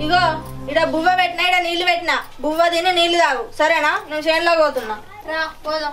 ఇగో ఇడ బువ్వ పెట్టినా ఇడ నీళ్లు పెట్టినా బువ్వ తిని నీళ్లు తాగు సరేనా నేను చేనులో పోతున్నా రా పోదాం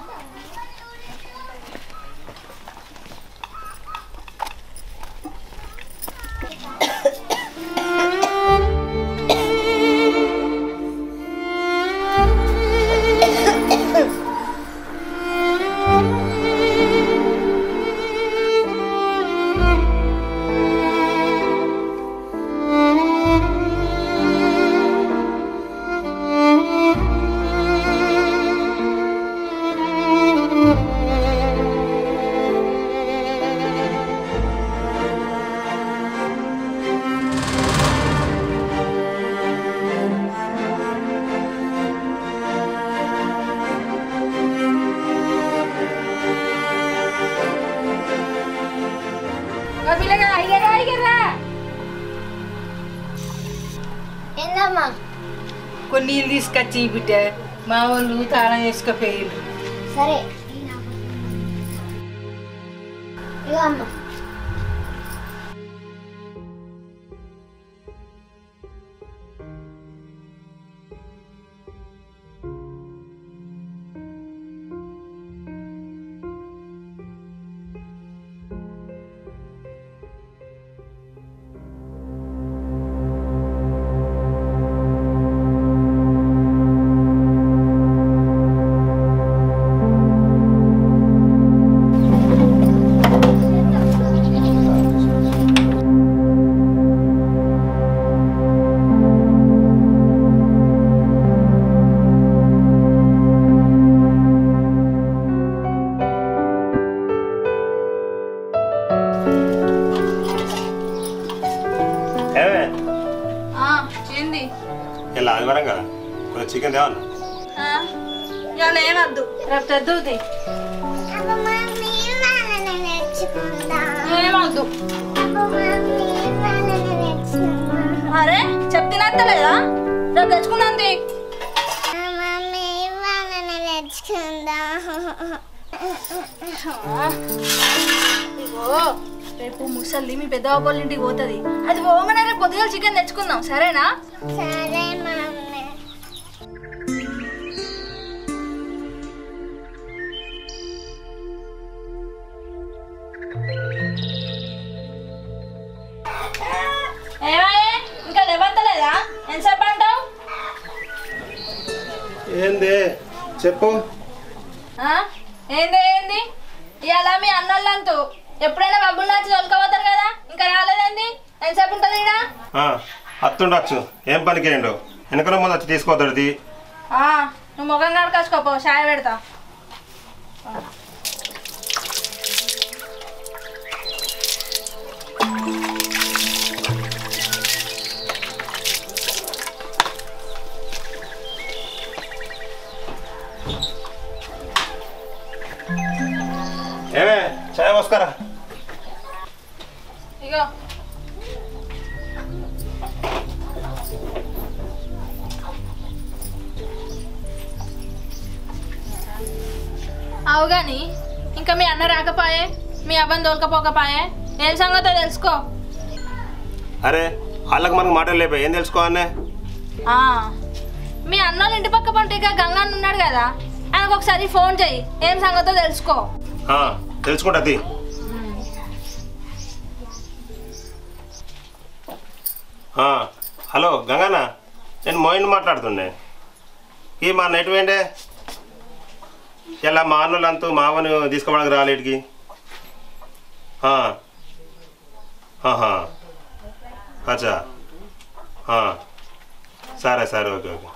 ఏందమ్మా కొన్ని నీళ్ళు తీసుకొచ్చి ఈ బిడ్డ మా వాళ్ళు తాళం వేసుకపోయారు సరే ఇగో అమ్మా ఏమే ఆ, ఏంది ఇలా ఆదివారం కదా కొంచెం చికెన్ తేవన్నా ఆ, ఇవాళ ఏమద్దు రేపు తెద్దువుతి ఏమద్దు అరే చెప్తినత్తలేదా రేపు తెచ్చుకుందాం తీ. ఇగో రేపు ముసలి మీ పెద్ద వాళ్ళ ఇంటికి పోతుంది అది పోగానే రేపు పొద్దుగా చికెన్ తెచ్చుకుందాం సరేనా సరే మమ్మీ ఏమాయే ఇంకా లేవత్తలేదా ఎంతసేపు అంటావు ఏంది చెప్పు ఆ? ఏంది ఏంది ఇవాళ మీ అన్నోళ్ళంతూ ఎప్పుడైనా బబ్బులు నాచి తొలకపోతారు కదా ఇంకా రాలేదండి ఎంతసేపు ఉంటుంది ఈడ ఆ, అత్తుండొచ్చు ఏం పనికి ఏండు వెనకల ముందు వచ్చి తీసుకోవద్దు ఆ, నువ్వు ముఖం కడుకోసుకోపో చాయ్ పెడతా ఏమే చాయ్ పోసుకోరా ఇగో అవు గాని ఇంకా మీ అన్న రాకపోయే మీ అబ్బాయిని తోలుకపోకపోయే ఏం సంగతో తెలుసుకో అరే వాళ్ళకి మనకు మాటలు లేపా ఏం తెలుసుకోవాలనే ఆ, మీ అన్నోళ్ళ ఇంటి పక్క పంటిగా గంగాన్న ఉన్నాడు కదా ఆయనకు ఒకసారి ఫోన్ చెయ్యి ఏం సంగతో తెలుసుకో ఆ, తెలుసుకుంటది ఆ, హలో గంగన్న నేను మోయిన్ మాట్లాడుతుండే ఈ మా నెట్ వేండే ఇలా మా అన్నులంతా మావని తీసుకోవడానికి రాలేడికి ఆ. ఆహా అచ్చా ఆ. సరే సరే ఓకే ఓకే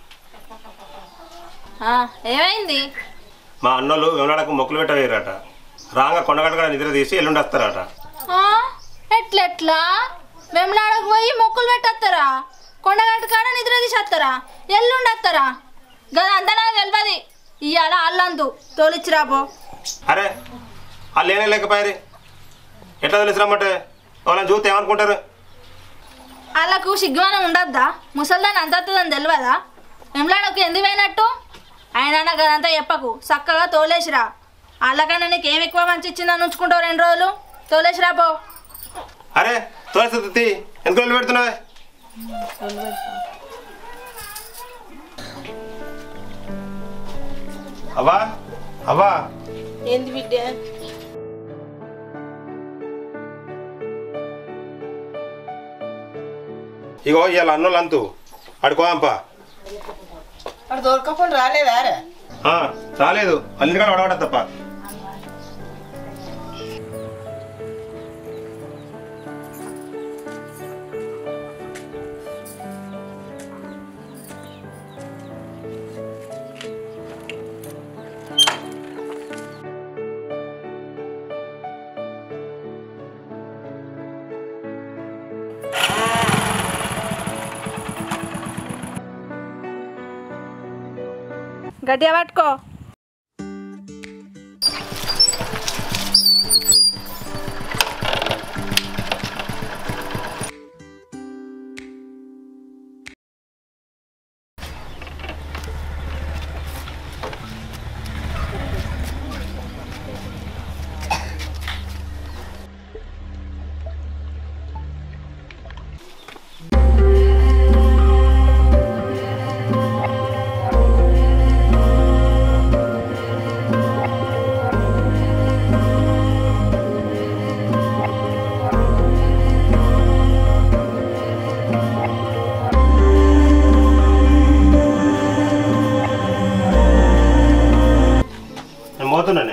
ఆ, ఏమైంది మా అన్నోళ్ళు వెమలాడకు మొక్కులు పెట్టవేయరట రాగా కొండగట్ట నిద్ర తీసి ఎల్లుండి వస్తారట ఆ, ఎట్లెట్లా వెమ్లాడకు పోయి మొక్కులు పెట్టేస్తారా కొండగట్టు కాడ నిద్ర తీసేస్తారా ఎల్లుండేస్తారా గద అంతా నాకు తెలియదు ఇవాళ అల్లందు తోలిచ్చిరాపో అరే వాళ్ళు ఏనే లేకపోయారు ఎట్లా తెలిసిరమ్మంటే వాళ్ళని చూస్తే ఏమనుకుంటారు వాళ్ళకు సిగ్గుమానం ఉండద్దా ముసల్దాన్ని అంతని తెలియదా వెమ్లాడకు ఎందుకు పోయినట్టు ఆయన గదంతా చెప్పకు చక్కగా తోలేసిరా వాళ్ళకన్నా నీకు ఏం ఎక్కువ మంచి ఇచ్చిందని ఉంచుకుంటావు రెండు రోజులు తోలేసిరా పో అరే తోసి ఎందుకు వెళ్ళి పెడుతున్నావే అవ్వా అవ్వా ఏంది బిడ్డ ఇగో ఇవాళ అన్నోళ్ళు అంతు అడుకోదాంపా వాడు దొరకకుండా రాలేదా రా ఆ, రాలేదు అన్నిటికాడ అడగడ తప్ప గట్టిగా పట్టుకో నేను పోతున్నానే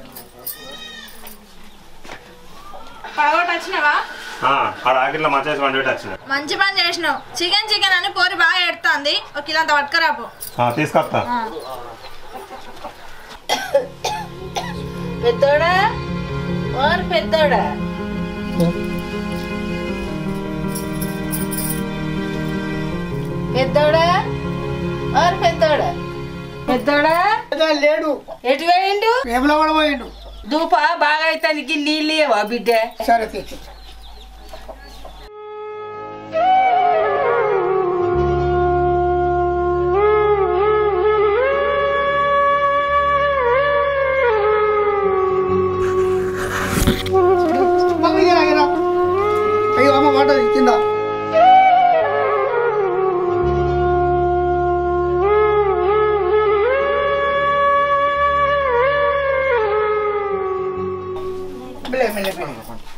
పడగొట్టి వచ్చినావా ఆ, ఆడ ఆకిట్లో మచ్చేసి వండి పెట్టి వచ్చిన మంచి పని చేసినావు చికెన్ చికెన్ అని పోరి బాగా ఎడుతుంది ఒక కిలో అంత పట్టుకురాపో ఆ, తీసుకొస్తా పెద్దోడా ఓరు పెద్దోడా పెద్దోడా ఓరు పెద్దోడా పెద్దోడా లేడు ఎటు వేయండు వేములో కూడా పోయిండు దూప బాగా అయితే నీళ్ళు ఇవ్వవా బిడ్డ సరే తెచ్చి అయ్యో అమ్మ పడ్డది కింద మెల్లె, మెల్లె, మెల్లె.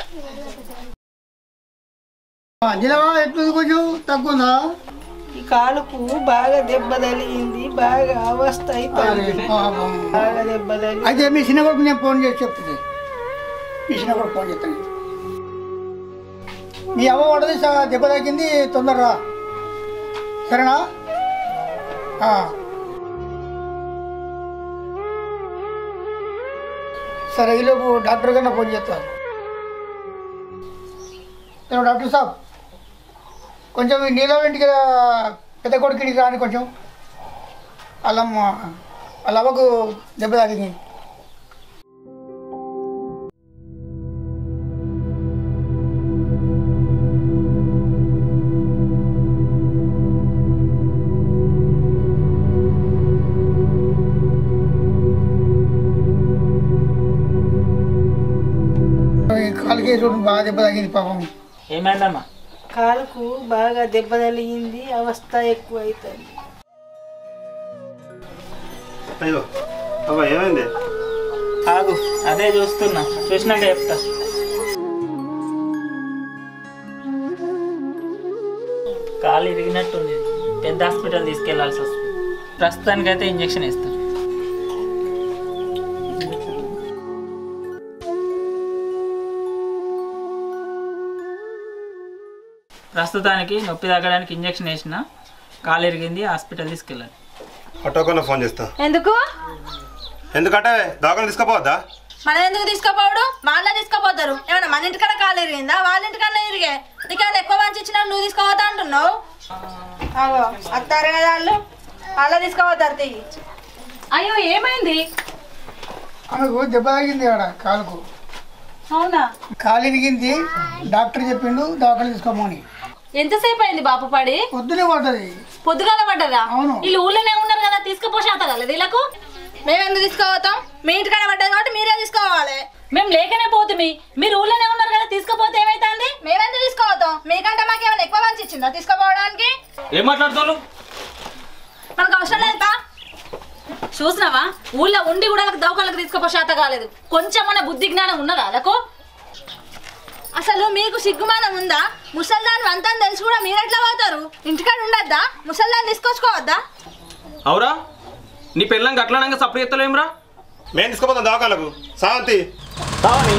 ఆ, నిలవా ఎట్లుంది కొంచెం తగ్గుందా ఈ కాలుకు బాగా దెబ్బ తగిలింది బాగా అవస్థ అరే, అవుతుంది పాపం. బాగా దెబ్బ తగిలి అయితే మీ చిన్న కొడుకు నేను ఫోన్ చేసి చెప్తుంది మీ చిన్న కొడుకు ఫోన్ చేస్తాను మీ అవ్వ పడది స- దెబ్బ తగ్గింది తొందరరా సరేనా ఆ. సరే ఈలోపు డాక్టర్ కన్నా ఫోన్ చేస్తాను నేను డాక్టర్ సాబ్ కొంచెం ఈ నీళ్ళ ఇంటికి రా- పెద్ద కొడుకుడికి రాని కొంచెం వాళ్ళమ్మ వాళ్ళ అవ్వకు దెబ్బ తాకింది ఈ కాలుకి చూడు బాగా దెబ్బ తాకింది పాపం ఏమైందమ్మా కాలుకు బాగా దెబ్బ తగిలింది అవస్థ ఎక్కువ అవుతుంది అయ్యో అవ్వ ఏమైంది ఆగు అదే చూస్తున్నా చూసినాక చెప్తా కాలు ఇరిగినట్టుంది పెద్ద హాస్పిటల్ తీసుకెళ్లాల్సి వస్తుంది ప్రస్తుతానికైతే ఇంజెక్షన్ ఇస్తాను ప్రస్తుతానికి నొప్పి తగ్గడానికి ఇంజెక్షన్ వేసిన కాలు ఇరిగింది హాస్పిటల్ తీసుకెళ్ళాలి ఆటోకన్నా ఫోన్ చేస్తా ఎందుకు ఎందుకంటే దాఖలు తీసుకుపోవద్దా మనం ఎందుకు తీసుకోపోవడు వాళ్ళే తీసుకోపోతారు ఏమన్నా మన ఇంటికాడ కాలు ఇరిగిందా వాళ్ళ ఇంటికన్నా ఇరిగే నీకేమైనా ఎక్కువ మంచి ఇచ్చినా నువ్వు తీసుకోపోతా అంటున్నావు అగో అత్తారు కదా వాళ్ళు వాళ్ళే తీసుకోపోతారు తిరిగి అయ్యో ఏమైంది ఆమెకు దెబ్బ తాకింది ఆడ కాలుకు అవునా కాలు ఇరిగింది డాక్టర్ చెప్పిండు దాఖలు తీసుకోమని ఎంతసేపు అయింది బాపు పడి పొద్దునే పడుతుంది పొద్దుగాల పడ్డదా అవును. వీళ్ళు ఊళ్ళోనే ఉన్నారు కదా తీసుకుపోషాత కదా వీళ్ళకు మేము ఎందుకు తీసుకోపోతాం మీ ఇంటికాడ పడ్డది కాబట్టి మీరే తీసుకోవాలి మేము లేకనే పోతుంది మీరు ఊళ్ళోనే ఉన్నారు కదా తీసుకుపోతే ఏమైతుంది మేమెందుకు తీసుకోవద్దాం మీకంటే మాకేమైనా ఎక్కువ మంచి అనిపించిందా తీసుకుపోవడానికి ఏం మాట్లాడుతున్నావు మనకు అవసరం లేదా చూసినావా ఊళ్ళో ఉండి కూడా వాళ్ళకి దవకాలకు తీసుకుపో శాత కాలేదు కొంచెం మన బుద్ధి జ్ఞానం ఉన్నదా వాళ్ళకు అసలు మీకు సిగ్గుమానం ఉందా ముసల్దాన్ అంతా తెలిసి కూడా మీరు ఎట్లా పోతారు ఇంటికాడ ఉండద్దా ముసల్దాన్ తీసుకొచ్చుకోవద్దా అవురా నీ పెళ్ళంగా అట్లనంగా సప్పుడు ఎత్తలేమురా మేము తీసుకుపోతాం దవాఖాలకు సావంతి కావాలి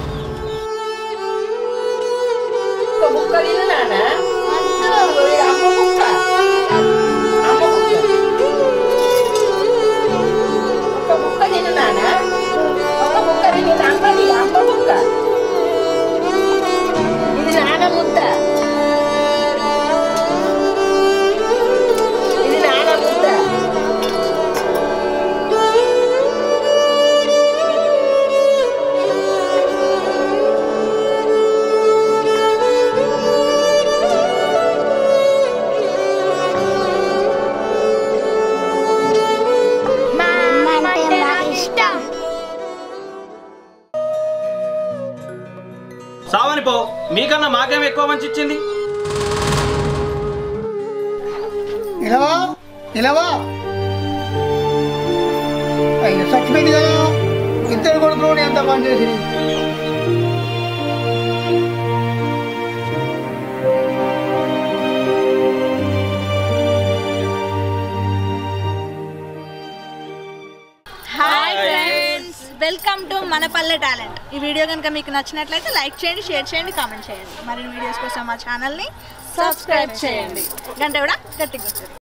ఇది నాన్న ముద్ద ఇది నాన్న ముద్ద మా అంటే నాకు ఇష్టం సావని పో మీకన్నా మాకేం ఎక్కువ మంచి ఇచ్చింది నిలవా నిలవా అయ్యో చచ్చిపోయింది కదా ఇద్దరు కొడుకులు ఎంత పని చేసి హాయ్ ఫ్రెండ్స్ వెల్కమ్ టు మన పల్లె టాలెంట్ ఈ వీడియో కనుక మీకు నచ్చినట్లయితే లైక్ చేయండి షేర్ చేయండి కామెంట్ చేయండి మరిన్ని వీడియోస్ కోసం మా ఛానల్ని సబ్స్క్రైబ్ చేయండి గంట కూడా గట్టిగా వస్తుంది